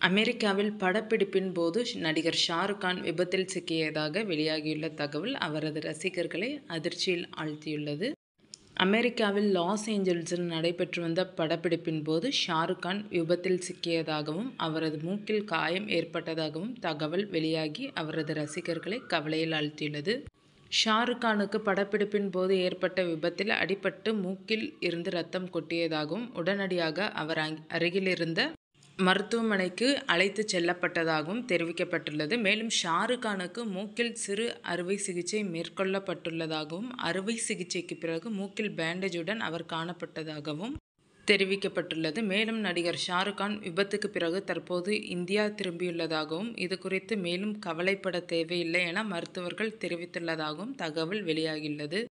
அமெரிக்காவில் படப்பிடிப்பின் போது நடிகர் ஷாருக் கான் விபத்தில் சிக்கியதாக வெளியாகியுள்ள தகவல் அவரது ரசிகர்களை அதிர்ச்சியில் ஆழ்த்தியுள்ளது. அமெரிக்காவில் லாஸ் ஏஞ்சல்சில் நடைபெற்று வந்த படப்பிடிப்பின் போது ஷாருக் கான் விபத்தில் சிக்கியதாகவும், அவரது மூக்கில் காயம் ஏற்பட்டதாகவும் தகவல் வெளியாகி அவரது ரசிகர்களை கவலையில் ஆழ்த்தியுள்ளது. ஷாருக் கானுக்கு படப்பிடிப்பின் போது ஏற்பட்ட விபத்தில் அடிபட்டு மூக்கில் இருந்து ரத்தம் கொட்டியதாகவும், உடனடியாக அவர் அருகிலிருந்த மருத்துவமனைக்கு அழைத்துச் செல்லப்பட்டதாகவும் தெரிவிக்கப்பட்டுள்ளது. மேலும் ஷாருக் கானுக்கு மூக்கில் சிறு அறுவை சிகிச்சை மேற்கொள்ளப்பட்டுள்ளதாகவும், அறுவை சிகிச்சைக்கு பிறகு மூக்கில் பேண்டேஜுடன் அவர் காணப்பட்டதாகவும் தெரிவிக்கப்பட்டுள்ளது. மேலும் நடிகர் ஷாருக் கான் விபத்துக்கு பிறகு தற்போது இந்தியா திரும்பியுள்ளதாகவும், இதுகுறித்து மேலும் கவலைப்பட தேவையில்லை என மருத்துவர்கள் தெரிவித்துள்ளதாகவும் தகவல் வெளியாகியுள்ளது.